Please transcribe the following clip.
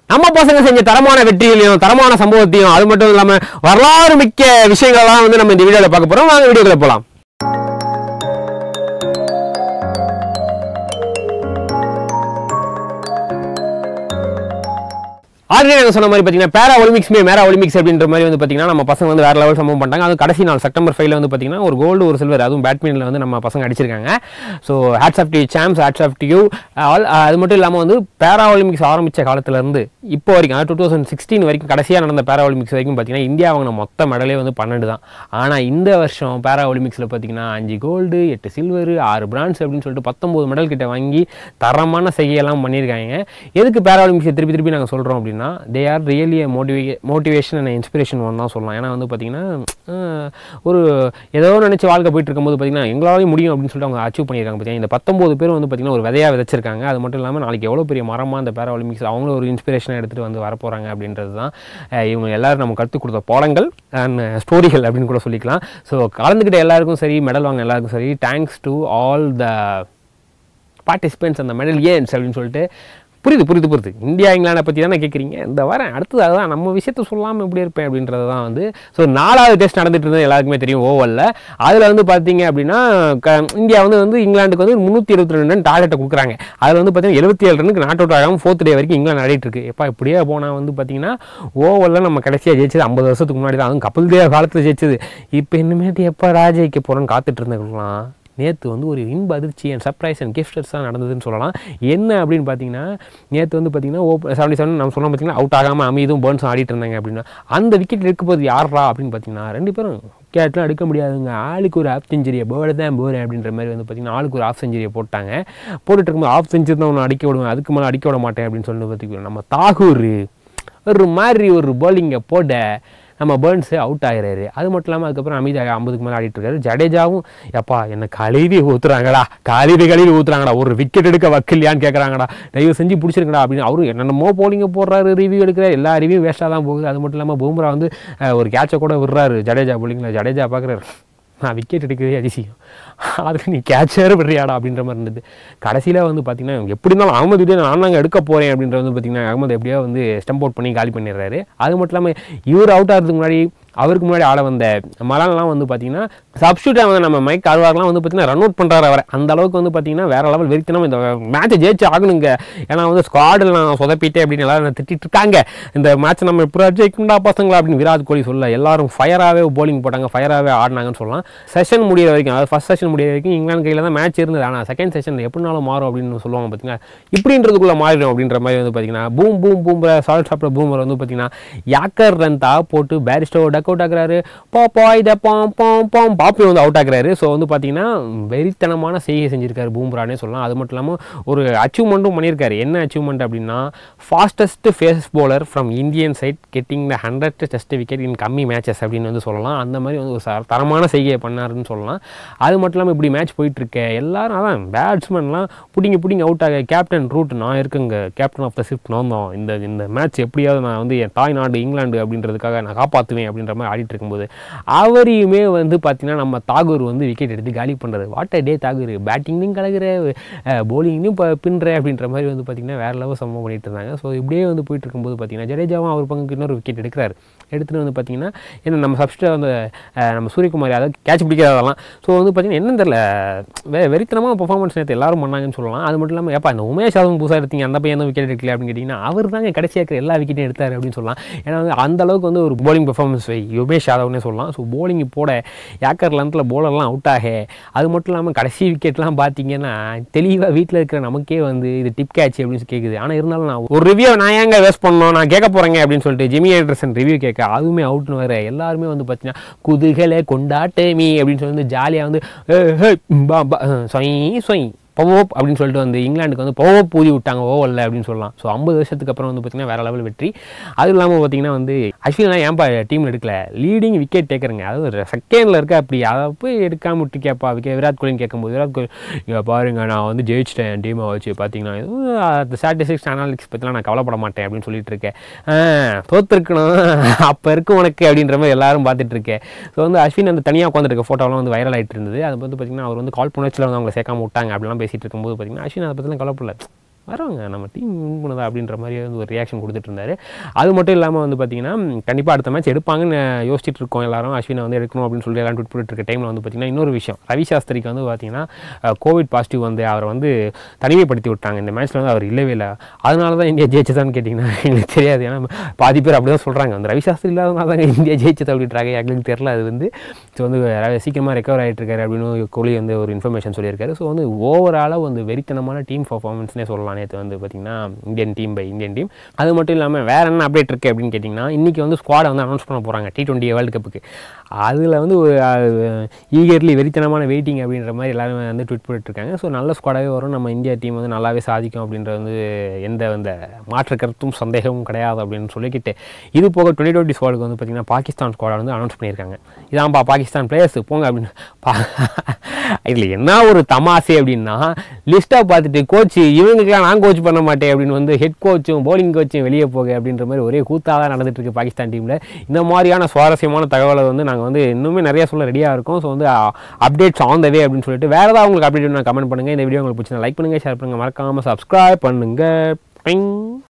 நம்ம பசங்க செஞ்ச தரமான வெற்றிகளையும் தரமான சம்பவத்தையும் அது மட்டும் இல்லாம வரலாறு மிக்க விஷயங்கள்லாம் வந்து நம்ம இந்த வீடியோல பார்க்க போறோம் வாங்க வீடியோக்குள்ள போலாம் ஆல்ரெடி நாங்கள் சொன்ன மாதிரி பார்த்தீங்கன்னா பேரா ஒலிம்பிக்ஸ்மே மேரா ஒலிம்பிக்ஸ் அப்படின்ற மாதிரி வந்து பார்த்தீங்கன்னா நம்ம பசங்க வந்து வேற லெவல் சம்பவம் பண்ணிட்டாங்க அது கடைசி நாள் செப்டம்பர் ஃபைவ்ல வந்து பார்த்தீங்கன்னா ஒரு கோல்டு ஒரு சில்வர் அதுவும் பேட்மிண்டனில் வந்து நம்ம பசங்க அடிச்சிருக்காங்க so hats off to champs hats off to you all அது மட்டும் இல்லாமல் வந்து பேரா ஒலிம்பிக்ஸ் ஆரம்பித்த காலத்துலேருந்து இப்போ வரைக்கும் அதாவது டூ தௌசண்ட் சிக்ஸ்டீன் வரைக்கும் கடைசியாக நடந்த பேரா ஒலிம்பிக்ஸ் வரைக்கும் பார்த்தீங்கன்னா இந்தியா வாங்கின மொத்த மெடலே வந்து பன்னெண்டு தான் ஆனால் இந்த வருஷம் பேரா ஒலிம்பிக்ஸில் பார்த்தீங்கன்னா அஞ்சு கோல்டு எட்டு சில்வர் ஆறு பிரான்ஸ் அப்படின்னு சொல்லிட்டு பத்தொம்போது மெடல் கிட்ட வாங்கி தரமான செய்கையெல்லாம் பண்ணியிருக்காங்க எதுக்கு பேரா ஒலிம்பிக்ஸை திருப்பி திருப்பி நாங்கள் சொல்கிறோம் அப்படின்னா they are really motive motivation and inspiration one தான் சொல்லலாம் ஏன்னா வந்து பார்த்தீங்கன்னா அஹ், ஒரு ஏதோ நினச்சி வாழ்க்கை போயிட்டு இருக்கும்போது பார்த்தீங்கன்னா எங்களாலையும் முடியும் அப்படின்னு சொல்லிட்டு அவங்க அச்சீவ் பண்ணியிருக்காங்க பார்த்தீங்கன்னா இந்த பத்தொம்போது பேர் வந்து பார்த்தீங்கன்னா ஒரு விதையாக விதைச்சிருக்காங்க அது மட்டும் இல்லாமல் நாளைக்கு எவ்வளோ பெரிய மரமாக அந்த பேரா ஒலிம்பிக்ஸ் அவங்களும் ஒரு இன்ஸ்பிரேஷனை எடுத்துகிட்டு வந்து வரப்போகிறாங்க அப்படின்றது தான் அஹ், இவங்க எல்லாரும் நம்ம கற்றுக் கொடுத்த பாடங்கள் அண்ட் ஸ்டோரிகள் அப்படின்னு கூட சொல்லிக்கலாம் ஸோ கலந்துக்கிட்ட எல்லாருக்கும் சரி மெடல் வாங்க எல்லாருக்கும் சரி thanks to all the participants அந்த மெடல் ஏன்ஸ் அப்படின்னு சொல்லிட்டு புரியுது புரியுது புரியுது இந்தியா இங்கிலாண்டை பற்றி தானே கேட்குறீங்க இந்த வரேன் அடுத்தது அதுதான் நம்ம விஷயத்த சொல்லாமல் எப்படி இருப்பேன் அப்படின்றது தான் வந்து ஸோ நாலாவது டெஸ்ட் நடந்துட்டு இருந்தது எல்லாருக்குமே தெரியும் ஓவலில் அதில் வந்து பார்த்தீங்க அப்படின்னா க இந்தியா வந்து வந்து இங்கிலாந்துக்கு வந்து முந்நூற்றி இருபத்தி ரெண்டு ரன் டார்கெட்டை கொடுக்குறாங்க அதில் வந்து பார்த்தீங்கன்னா எழுபத்தி ஏழு ரனுக்கு நாட் அவுட் ஆகாமல் ஃபோர்த் டே வரைக்கும் இங்கிலாந்து ஆடிட்டு இருக்கு எப்பா இப்படியே போனால் வந்து பார்த்தீங்கன்னா ஓவலில் நம்ம கடைசியாக ஜெயிச்சது ஐம்பது வருஷத்துக்கு முன்னாடி தான் அதுவும் கபில் தேவ் காலத்தில் ஜெயிச்சது இப்போ இனிமேட்டு எப்போ ராஜைக்கு போகிறோன்னு காத்துட்டு இருந்துக்கலாம் நேற்று வந்து ஒரு இன்ப அதிர்ச்சி அண்ட் சர்ப்ரைஸ் அண்ட் கிஃப்டர்ஸ் தான் நடந்ததுன்னு சொல்லலாம் என்ன அப்படின்னு பார்த்தீங்கன்னா நேற்று வந்து பார்த்தீங்கன்னா ஓ செவன்டி செவன் நம்ம சொன்னோம் பார்த்தீங்கன்னா அவுட் ஆகாமல் அமீதும் பேர்ன்ஸும் ஆடிட்டு இருந்தாங்க அப்படின்னா அந்த விக்கெட் எடுக்க போது யாரா அப்படின்னு பார்த்தீங்கன்னா ரெண்டு பேரும் விக்கெட்லாம் எடுக்க முடியாதுங்க ஆளுக்கு ஒரு ஆஃப் செஞ்சுரியை பேர்டு தான் போகிறேன் அப்படின்ற மாதிரி வந்து பார்த்தீங்கன்னா ஆளுக்கு ஒரு ஆஃப் செஞ்சுரியை போட்டாங்க போட்டுட்டு இருக்கும்போது ஆஃப் செஞ்சுரி தான் ஒன்று அடிக்க விடுவேன் அதுக்கு மேலே அடிக்க விட மாட்டேன் அப்படின்னு சொல்லிட்டு பார்த்தீங்கன்னா நம்ம தாகூர் ஒரு மாதிரி ஒரு bowling-அ போட நம்ம பேர்ன்ஸு அவுட் ஆகிறாரு அது மட்டும் இல்லாமல் அதுக்கப்புறம் அமித் ஐம்பதுக்கு மேலே ஆடிட்டு இருக்காரு ஜடேஜாவும் எப்பா என்ன கழுவி ஊத்துறாங்கடா கழுவி கழுவி ஊத்துறாங்கடா ஒரு விக்கெட் எடுக்க வக்கில்லையான்னு கேட்குறாங்கடா தயவு செஞ்சு பிடிச்சிருங்கடா அப்படின்னு அவரும் என்னென்னமோ போலிங்க போடுறாரு ரிவ்யூ எடுக்கிறார் எல்லா ரிவ்யூ வேஸ்ட்டாக தான் போகுது அது மட்டும் இல்லாமல் பூம்ரா வந்து அஹ், ஒரு கேட்சை கூட விடுறாரு ஜடேஜா போலிங்கில் ஜடேஜா பார்க்குறாரு நான் விக்கெட் எடுக்கிறதே அதிசயம் அதுக்கு நீ கேட்சர் விடுறியாடா அப்படின்ற மாதிரி இருந்தது கடைசியில் வந்து பார்த்தீங்கன்னா எப்படி இருந்தாலும் அகமது இதே நான் நாங்கள் எடுக்க போகிறேன் அப்படின்றது வந்து பார்த்தீங்கன்னா அகமது எப்படியோ வந்து ஸ்டம்ப் அவுட் பண்ணி காலி பண்ணிடுறாரு அது மட்டும் இல்லாமல் இவர் அவுட் ஆகிறதுக்கு முன்னாடி அவருக்கு முன்னாடி ஆட வந்த மலான்லாம் வந்து பார்த்தீங்கன்னா சப்ஸ்டியூட்டாக வந்து நம்ம மைக் அருவார்லாம் வந்து பார்த்தீங்கன்னா ரன் அவுட் பண்ணுறாரு அவரை அந்த அளவுக்கு வந்து பார்த்தீங்கன்னா வேற லெவல் வெறித்தனம் இந்த மேட்சை ஜெயிச்சு ஆகணுங்க ஏன்னா வந்து ஸ்குவாடில் நான் சொதப்பிட்டேன் அப்படின்னு எல்லாரும் என்னை திட்டிட்டு இருக்காங்க இந்த மேட்ச் நம்ம எப்போ ஜெயிக்கும்டா பசங்களா அப்படின்னு விராட் கோலி சொல்ல எல்லாரும் ஃபயராகவே bowling போட்டாங்க ஃபயராகவே ஆடினாங்கன்னு சொல்லலாம் செஷன் முடியிற வரைக்கும் அதாவது ஃபர்ஸ்ட் செஷன் முடியிற வரைக்கும் இங்கிலாந்து கையில் தான் மேட்ச் இருந்தது ஆனால் செகண்ட் செஷன் எப்படினாலும் மாறும் அப்படின்னு சொல்லுவாங்க பார்த்தீங்கன்னா இப்படின்றதுக்குள்ளே மாறிடும் அப்படின்ற மாதிரி வந்து பார்த்தீங்கன்னா பூம் பூம் பூம் சால்ட் சாப்பிட்ற பூமர் வந்து பார்த்தீங்கன்னா யாக்கர் ரன் தா போட்டு பேரிஸ்டோ டக் அவுட் ஆகுறாரு போ boy the bomb bomb bomb பாப்பி வந்து அவுட் ஆகுறாரு ஸோ வந்து பார்த்தீங்கன்னா வெறித்தனமான செய்கை செஞ்சிருக்காரு பூம்ரானே சொல்லலாம் அது மட்டும் இல்லாமல் ஒரு அச்சீவ்மெண்ட்டும் பண்ணியிருக்காரு என்ன அச்சீவ்மெண்ட் அப்படின்னா fastest pace bowler from Indian side getting the hundred test wicket in கம்மி மேட்சஸ் அப்படின்னு வந்து சொல்லலாம் அந்த மாதிரி வந்து ஒரு ச- தரமான செய்கையை பண்ணாருன்னு சொல்லலாம் அது மட்டும் இல்லாமல் இப்படி மேட்ச் போயிட்டுருக்க எல்லாரும் அதான் பேட்ஸ்மேன்லாம் பிடிங்க பிடிங்க அவுட் ஆக கேப்டன் ரூட் நான் இருக்குங்க கேப்டன் ஆஃப் த ஷிப் நான் தான் இந்த இந்த மேட்ச் எப்படியாவது நான் வந்து என் தாய் நாடு இங்கிலாந்து அப்படின்றதுக்காக நான் காப்பாற்றுவேன் அப்படின்ற மாதிரி ஆடிட்டு இருக்கும்போது அவரையுமே வந்து பார்த்தீங்கன்னா நம்ம தாகூர் வந்து விக்கெட் எடுத்து காலி பண்ணுறது வாட் டே தாகூர் பேட்டிங்லையும் கலகுற போலிங்லையும் இப்போ பின்னுற அப்படின்ற மாதிரி வந்து பார்த்தீங்கன்னா வேறு லெவல் சம்பவம் பண்ணிட்டு இருந்தாங்க ஸோ இப்படியே வந்து போயிட்டு இருக்கும்போது பார்த்தீங்கன்னா ஜடேஜாவும் அவர் பங்குக்கு இன்னொரு விக்கெட் எடுக்கிறாரு எடுத்துகிட்டு வந்து பார்த்தீங்கன்னா என்ன நம்ம சப்ஸ்டா வந்து அஹ், நம்ம சூரியகுமார் அதாவது கேட்ச் பிடிக்காததெல்லாம் ஸோ வந்து பார்த்தீங்கன்னா என்னன்னு தெரியல வெ வெறித்தனமாக பர்ஃபார்மன்ஸ் நேற்று எல்லாரும் பண்ணாங்கன்னு சொல்லலாம் அது மட்டும் இல்லாமல் ஏப்பா இந்த உமேஷ் யாதவ் புதுசாக எடுத்தீங்க அந்த பையன் விக்கெட் எடுக்கல அப்படின்னு கேட்டிங்கன்னா அவர் தாங்க கடைசியாக இருக்கிற எல்லா விக்கெட்டையும் எடுத்தார் அப்படின்னு சொல்லலாம் ஏன்னா வந்து அந்த அளவுக்கு வந்து ஒரு bowling பெர்ஃபார்மன்ஸ் உமேஷ் யாதவ்னே சொல்லலாம் ஸோ bowling போட யாக்கர் லென்த்தில் போலர்லாம் அவுட் ஆக அது மட்டும் இல்லாமல் கடைசி விக்கெட்லாம் பார்த்தீங்கன்னா தெளிவாக வீட்டில் இருக்கிற நமக்கே வந்து இது டிப் கேட்ச் அப்படின்னு கேட்குது ஆனால் இருந்தாலும் நான் ஒரு ரிவ்யூ நான் ஏங்க வேஸ்ட் பண்ணோம் நான் கேட்க போகிறேங்க அப்படின்னு சொல்லிட்டு ஜிமி ஆண்டர்சன் ரிவ்யூ கேட்க அதுவுமே அவுட்னு வேறு எல்லாருமே வந்து பார்த்தீங்கன்னா குதுகலை கொண்டாட்டமி அப்படின்னு சொல்லி வந்து ஜாலியாக வந்து ஏய், ஏய், பா பா சொய் சொய் பவோப் அப்படின்னு சொல்லிட்டு வந்து இங்கிலாந்துக்கு வந்து பவோப் ஊதி விட்டாங்க ஓவரில் அப்படின்னு சொல்லலாம் ஸோ ஐம்பது வருஷத்துக்கு அப்புறம் வந்து பார்த்தீங்கன்னா வேற லெவல் வெற்றி அதுவும் இல்லாமல் பார்த்தீங்கன்னா வந்து அஸ்வினா ஏன்பா டீமில் எடுக்கல லீடிங் விக்கெட் டேக்கருங்க அதாவது ஒரு செகண்டில் இருக்க அப்படி அதை போய் எடுக்காம விட்டுருக்கேப்பா விக்கெட் விராட் கோலின்னு கேட்கும்போது விராட் கோலி இங்கே பாருங்க நான் வந்து ஜெயிச்சிட்டேன் என் டீமை வச்சு பார்த்தீங்கன்னா எதுவும் அந்த ஸ்டாட்டிஸ்டிக்ஸ் அனாலிட்டிக்ஸ் பற்றிலாம் நான் கவலைப்பட மாட்டேன் அப்படின்னு சொல்லிட்டு இருக்கேன் ஆ, தோத்துருக்கணும் அப்போ இருக்கும் உனக்கு அப்படின்ற மாதிரி எல்லாரும் பார்த்துட்டு இருக்கேன் ஸோ வந்து அஸ்வின் அந்த தனியாக உட்காந்துருக்க ஃபோட்டோலாம் வந்து வைரல் ஆகிட்டு இருந்தது அது வந்து பார்த்தீங்கன்னா அவர் வந்து கால் புணர்ச்சியில் வந்து அவங்களை சேர்க்காம விட்டாங்க அப்படிலாம் பேசிட்டு இருக்கும்போது பார்த்தீங்கன்னா அஸ்வின் அதை பற்றிலாம் கவலைப்படல வருவாங்க நம்ம டீம் வின் பண்ணுதா அப்படின்ற மாதிரி வந்து ஒரு ரியாக்ஷன் கொடுத்துட்டு இருந்தாரு அது மட்டும் இல்லாமல் வந்து பார்த்தீங்கன்னா கண்டிப்பாக அடுத்த மேட்ச் எடுப்பாங்கன்னு யோசிச்சுட்டு இருக்கோம் எல்லாரும் அஸ்வினை வந்து எடுக்கணும் அப்படின்னு சொல்லி எல்லாம் ட்விட் பண்ணிட்டு இருக்க டைமில் வந்து பார்த்தீங்கன்னா இன்னொரு விஷயம் ரவி சாஸ்திரிக்கு வந்து பார்த்தீங்கன்னா கோவிட் பாசிட்டிவ் வந்து அவரை வந்து தனிமைப்படுத்தி விட்டாங்க இந்த மேட்ச்சில் வந்து அவர் இல்லவே இல்லை அதனால தான் இந்தியா ஜெயிச்சதான்னு கேட்டிங்கன்னா எங்களுக்கு தெரியாது ஏன்னா பாதி பேர் அப்படி தான் சொல்கிறாங்க அந்த ரவி சாஸ்திரி இல்லாதனால தான் இந்தியா ஜெயிச்சது அப்படின்றாங்க எங்களுக்கு தெரியல அது வந்து ஸோ வந்து ர- சீக்கிரமாக ரெக்கவர் ஆகிட்டு இருக்காரு அப்படின்னு கோலி வந்து ஒரு இன்ஃபர்மேஷன் சொல்லியிருக்காரு ஸோ வந்து ஓவராலாக வந்து வெறித்தனமான டீம் பர்ஃபார்மன்ஸ்னே சொல்லலாம் நேற்று வந்து பார்த்திங்கன்னா Indian team by Indian team அது மட்டும் இல்லாமல் வேறு என்ன அப்டேட் இருக்குது அப்படின்னு கேட்டிங்கன்னா இன்றைக்கி வந்து ஸ்குவாடை வந்து அனௌன்ஸ் பண்ண போகிறாங்க டி டுவெண்ட்டி வேர்ல்டு கப்புக்கு அதில் வந்து ஒரு ஈகர்லி வெறித்தனமான வெயிட்டிங் அப்படின்ற மாதிரி எல்லாருமே வந்து ட்விட் பண்ணிட்டுருக்காங்க ஸோ நல்ல ஸ்குவாடாகவே வரும் நம்ம இந்தியா டீம் வந்து நல்லாவே சாதிக்கும் அப்படின்றது வந்து எந்த இந்த மாற்று கருத்தும் சந்தேகமும் கிடையாது அப்படின்னு சொல்லிக்கிட்டு இது போக டுவெண்ட்டி டுவெண்ட்டி ஸ்குவாடுக்கு வந்து பார்த்திங்கன்னா பாகிஸ்தான் ஸ்குவாடை வந்து அனௌன்ஸ் பண்ணியிருக்காங்க இதான்ப்பா பாகிஸ்தான் பிளேயர்ஸ் போங்க அப்படின்னு பா இதில் என்ன ஒரு தமாசை அப்படின்னா லிஸ்ட்டாக பார்த்துட்டு கோச் இவங்களுக்குலாம் நான் கோச் பண்ண மாட்டேன் அப்படின்னு வந்து ஹெட் கோச்சும் bowling கோச்சும் வெளியே போக அப்படின்ற மாதிரி ஒரே கூத்தாக தான் நடந்துட்டு இருக்கு பாகிஸ்தான் டீமில் இந்த மாதிரியான சுவாரஸ்யமான தகவலை வந்து நாங்கள் வந்து இன்னுமே நிறைய சொல்ல ரெடியாக இருக்கோம் ஸோ வந்து அப்டேட்ஸ் ஆன் த வே அப்படின்னு சொல்லிட்டு வேறு ஏதாவது உங்களுக்கு அப்டேட் நான் கமெண்ட் பண்ணுங்கள் இந்த வீடியோ உங்களுக்கு பிடிச்சிருந்தா லைக் பண்ணுங்கள் ஷேர் பண்ணுங்கள் மறக்காமல் சப்ஸ்கிரைப் பண்ணுங்கள்